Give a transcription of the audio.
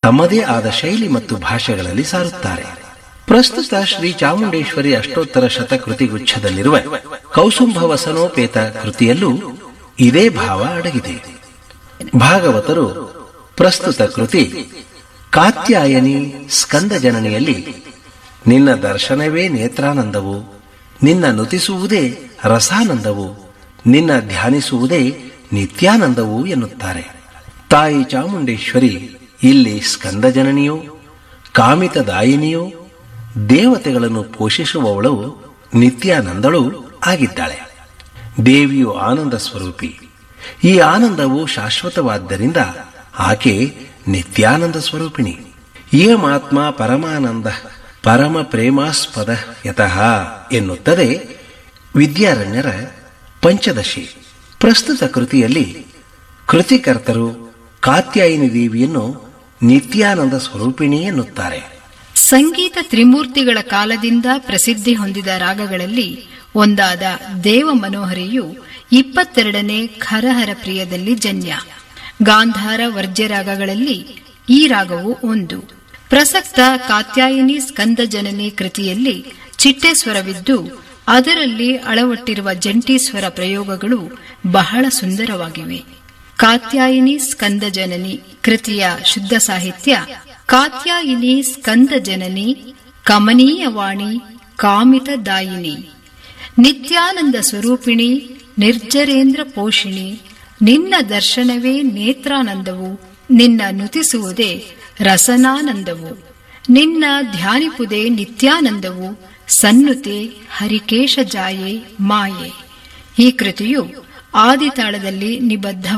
ತಮ್ಮದೇ ಆದ ಶೈಲಿ ಮತ್ತು ಭಾಷೆಗಳಲ್ಲಿ ಸಾರುತ್ತಾರೆ ಪ್ರಸ್ತುತ ಶ್ರೀ ಚಾಮುಂಡೇಶ್ವರಿ ಅಷ್ಟೋತ್ತರ ಶತಕೃತಿಗುಚ್ಛದಲ್ಲಿರುವ ಕೌಸುಂಭ ವಸನೋಪೇತ ಕೃತಿಯಲ್ಲೂ ಇದೇ ಭಾವ ಅಡಗಿದೆ ಭಾಗವತರು ಪ್ರಸ್ತುತ ಕೃತಿ ಕಾತ್ಯಾಯನಿ ಸ್ಕಂದ ಜನನಿಯಲ್ಲಿ ನಿನ್ನ ದರ್ಶನವೇ ನೇತ್ರಾನಂದವು ನಿನ್ನ ನುತಿಸುವುದೇ ರಸಾನಂದವು ನಿನ್ನ ಧ್ಯಾನಿಸುವುದೇ ನಿತ್ಯಾನಂದವು ಎನ್ನುತ್ತಾರೆ ತಾಯಿ ಚಾಮುಂಡೇಶ್ವರಿ ಇಲ್ಲಿ ಸ್ಕಂದ ಜನನಿಯೋ ಕಾಮಿತದಾಯಿನಿಯೋ ದೇವತೆಗಳನ್ನು ಪೋಷಿಸುವವಳು ನಿತ್ಯಾನಂದಳು ಆಗಿದ್ದಾಳೆ ದೇವಿಯು ಆನಂದ ಸ್ವರೂಪಿ ಈ ಆನಂದವು ಶಾಶ್ವತವಾದ್ದರಿಂದ ಆಕೆ ನಿತ್ಯಾನಂದ ಸ್ವರೂಪಿಣಿ ಏಮಾತ್ಮ ಪರಮಾನಂದ ಪರಮ ಪ್ರೇಮಾಸ್ಪದ ಯತಃ ಎನ್ನುತ್ತದೆ ವಿದ್ಯಾರಣ್ಯರ ಪಂಚದಶಿ ಪ್ರಸ್ತುತ ಕೃತಿಯಲ್ಲಿ ಕೃತಿಕರ್ತರು ಕಾತ್ಯಾಯಿನಿ ದೇವಿಯನ್ನು ನಿತ್ಯಾನಂದ ಸ್ವರೂಪಿಣಿ ಎನ್ನುತ್ತಾರೆ ಸಂಗೀತ ತ್ರಿಮೂರ್ತಿಗಳ ಕಾಲದಿಂದ ಪ್ರಸಿದ್ಧಿ ಹೊಂದಿದ ರಾಗಗಳಲ್ಲಿ ಒಂದಾದ ದೇವ ಮನೋಹರಿಯು ಇಪ್ಪತ್ತೆರಡನೇ ಖರಹರ ಪ್ರಿಯದಲ್ಲಿ ಜನ್ಯ ಗಾಂಧಾರ ವರ್ಜ್ಯ ರಾಗಗಳಲ್ಲಿ ಈ ರಾಗವು ಒಂದು ಪ್ರಸಕ್ತ ಕಾತ್ಯಾಯಿನಿ ಸ್ಕಂದ ಜನನಿ ಕೃತಿಯಲ್ಲಿ ಚಿಟ್ಟೆ ಸ್ವರವಿದ್ದು ಅದರಲ್ಲಿ ಅಳವಟ್ಟಿರುವ ಜಂಟಿ ಸ್ವರ ಪ್ರಯೋಗಗಳು ಬಹಳ ಸುಂದರವಾಗಿವೆ ಕಾತ್ಯಾಯಿನಿ ಸ್ಕಂದ ಜನನಿ ಕೃತಿಯ ಶುದ್ಧ ಸಾಹಿತ್ಯ ಕಾತ್ಯಾಯಿನಿ ಸ್ಕಂದ ಜನನಿ ಕಮನೀಯವಾಣಿ ಕಾಮಿತದಾಯಿನಿ ನಿತ್ಯಾನಂದ ಸ್ವರೂಪಿಣಿ ನಿರ್ಜರೇಂದ್ರ ಪೋಷಿಣಿ ನಿನ್ನ ದರ್ಶನವೇ ನೇತ್ರಾನಂದವು ನಿನ್ನ ನುತಿಸುವುದೇ ರಸನಾನಂದವು ನಿನ್ನ ಧ್ಯಾನಿಪುದೇ ನಿತ್ಯಾನಂದವು ಸನ್ನುತೆ ಹರಿಕೇಶ ಜಾಯೆ ಮಾಯೆ ಈ ಕೃತಿಯು ಆದಿತಾಳದಲ್ಲಿ ನಿಬದ್ಧ